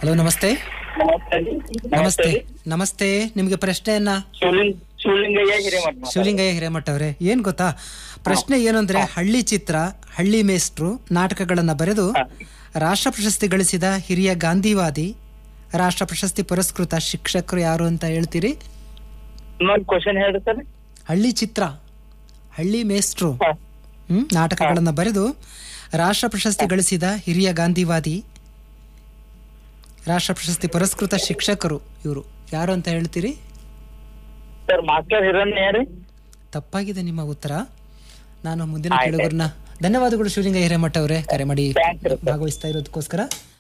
Hello ನಮಸ್ತೆ ನಮಸ್ತೆ ನಮಸ್ತೆ ನಮಸ್ತೆ ನಿಮಗೆ ಪ್ರಶ್ನೆಯನ್ನ ಶಿವಲಿಂಗ ಶಿವಲಿಂಗಯ್ಯ ಹಿರೇಮಠ ಶಿವಲಿಂಗಯ್ಯ ಹಿರೇಮಠ ಅವರೇ ಏನ್ ಗೊತ್ತಾ ಪ್ರಶ್ನೆ ಏನು ಅಂದ್ರೆ ಹಳ್ಳಿ ಚಿತ್ರ ಹಳ್ಳಿ ಮೇಷ್ಟ್ರು ನಾಟಕಗಳನ್ನ ಬರೆದು ರಾಷ್ಟ್ರ ಪ್ರಶಸ್ತಿ ಗಳಿಸಿದ ಹಿರಿಯ ಗಾಂಧಿವಾದಿ ರಾಷ್ಟ್ರ ಪ್ರಶಸ್ತಿ ಪುರಸ್ಕೃತ ಶಿಕ್ಷಕರು ಯಾರು ಅಂತ ಹೇಳ್ತೀರಿ ಇನ್ನೊಂದು ಕ್ವಶನ್ ಹೇಳ್ರಿ ಸರ್ ಹಳ್ಳಿ ಚಿತ್ರ ಹಳ್ಳಿ ಮೇಷ್ಟ್ರು ಹ್ಮ್ ನಾಟಕಗಳನ್ನ ಬರೆದು ರಾಷ್ಟ್ರ ಪ್ರಶಸ್ತಿ ಗಳಿಸಿದ ಹಿರಿಯ ಗಾಂಧಿವಾದಿ ರಾಷ್ಟ್ರ ಪ್ರಶಸ್ತಿ ಪುರಸ್ಕೃತ ಶಿಕ್ಷಕರು ಇವರು ಯಾರು ಅಂತ ಹೇಳ್ತೀರಿ ಸರ್ ಮಾಸ್ಟರ್ ಹಿರಣ್ಯ ರೀ ತಪ್ಪಾಗಿದೆ ನಿಮ್ಮ ಉತ್ತರ ನಾನು ಮುಂದಿನ ಕೇಳುಗರನ್ನ ಧನ್ಯವಾದಗಳು ಶಿವಲಿಂಗ ಹಿರೇಮಠ ಅವರೇ ಕರೆ ಮಾಡಿ Thanks, sir. ಭಾಗವಹಿಸ್ತಾ ಇರೋದಕ್ಕೋಸ್ಕರ